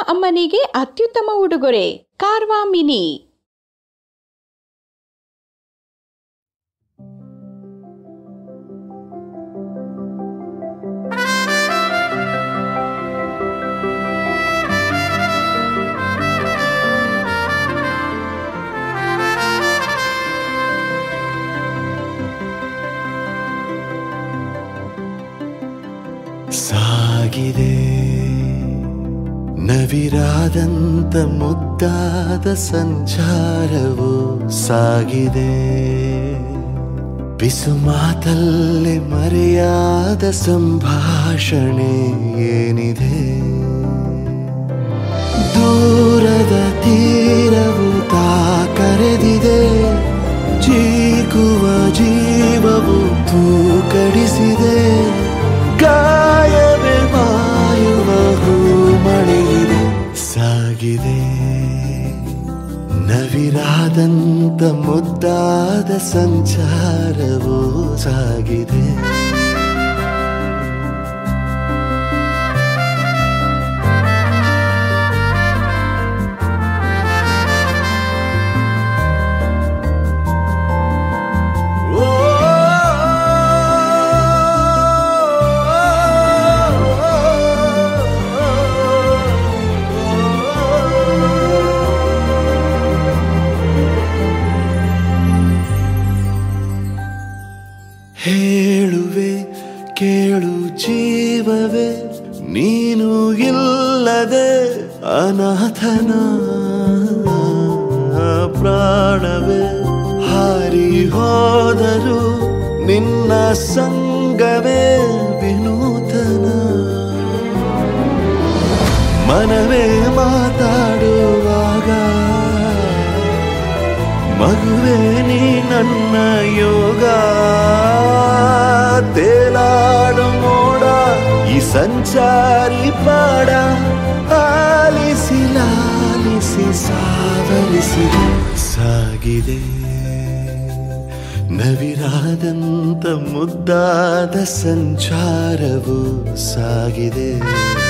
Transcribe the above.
ಅಮ್ಮನಿಗೆ ಅತ್ಯುತ್ತಮ ಉಡುಗೊರೆ ಕಾರ್ವಾ ಮಿನಿ ಸಾಗಿದೆ ನವಿರಾದಂತ ಮುದ್ದಾದ ಸಂಚಾರವು ಸಾಗಿದೆ ಬಿಸು ಮಾತಲ್ಲೇ ಮರೆಯಾದ ಸಂಭಾಷಣೆ ಏನಿದೆ ದೂರದ ತೀರವು ತಾ ಕರೆದಿದೆ ಜೀಕುವ ಜೀವವು ತೂಕಡಿಸಿದೆ ಗಾಯವೇ ಮಾಯುವ ಮಳೆಯಿದೆ ಸಾಗಿದೆ ನವಿರಾದಂತ ಮುದ್ದಾದ ಸಂಚಾರವು ಸಾಗಿದೆ ಹೇಳುವೆ ಕೇಳು ಜೀವವೇ ನೀನು ಇಲ್ಲದೆ ಅನಾಥನ ಪ್ರಾಣವೇ ಹಾರಿ ಹೋದರು ನಿನ್ನ ಸಂಗವೇ ವಿನೂತನ ಮನವೇ ಮಾತಾಡುವಾಗ ಮಗುವೆ ನೀ ನನ್ನ ಯೋಗ ತೇಲಾಡು ಮೋಡ ಈ ಸಂಚಾರಿ ಪಾಡ ಆಲಿಸಿ ಲಾಲಿಸಿ ಸಾವರಿಸಿ ಸಾಗಿದೆ ನವಿರಾದಂತ ಮುದ್ದಾದ ಸಂಚಾರವು ಸಾಗಿದೆ